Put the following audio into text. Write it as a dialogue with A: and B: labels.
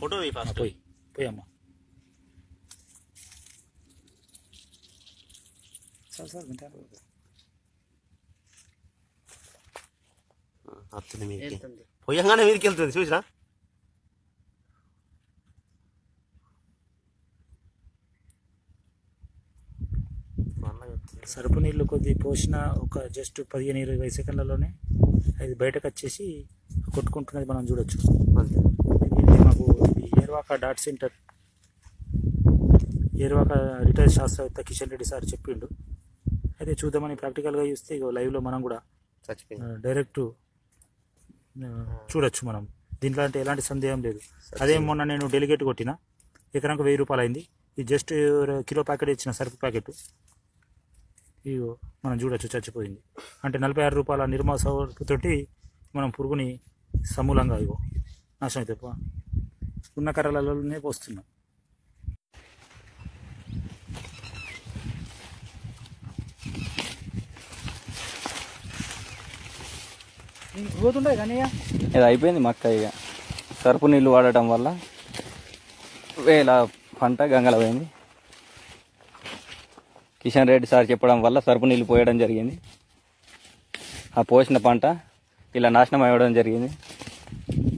A: photo తీ
B: ఆ,
A: first
B: పోయి పోయి అమ్మా సార్ సార్ వింటారు
A: వస్తుంది మీదకి
C: వెళ్తుంది
A: పోయంగానే మీదకి వెళ్తుంది చూసినా
B: సరుపు నీళ్ళు కొద్ది పోసిన ఒక జస్ట్ పదిహేను ఇరవై సెకండ్లలోనే అది బయటకు వచ్చేసి కొట్టుకుంటున్నది మనం చూడొచ్చు
A: అంతే
B: ఇది మాకు ఇది Eruvaka dot centre Eruvaka retire శాస్త్రవేత్త కిషన్ రెడ్డి సార్ చెప్పిండు అయితే చూద్దామని ప్రాక్టికల్గా చూస్తే ఇగో లైవ్లో మనం కూడా
A: చచ్చిపోయింది
B: డైరెక్ట్ చూడొచ్చు మనం దీంట్లో అంటే ఎలాంటి సందేహం లేదు అదే మొన్న నేను డెలిగేట్ కొట్టిన ఎకరానికి వెయ్యి రూపాయలు అయింది ఇది జస్ట్ కిలో ప్యాకెట్ ఇచ్చిన సరుకు ప్యాకెట్ ఇగో మనం చూడొచ్చు చచ్చిపోయింది అంటే నలభై ఆరు రూపాయల నిర్మా సౌకర్యతోటి మనం పురుగుని సమూలంగా ఇగో నాశనం అయితే పో- ఉన్న కర్రలలోనే పోస్తున్నాం పోతుండే కానీ
D: ఇది అయిపోయింది మక్క ఇక సరుపు నీళ్ళు వాడటం వల్ల వేల పంట గంగల పోయింది కిషన్ రెడ్డి సార్ చెప్పడం వల్ల సరుపు నీళ్ళు పోయడం జరిగింది ఆ పోసిన పంట ఇలా నాశనం అవ్వడం జరిగింది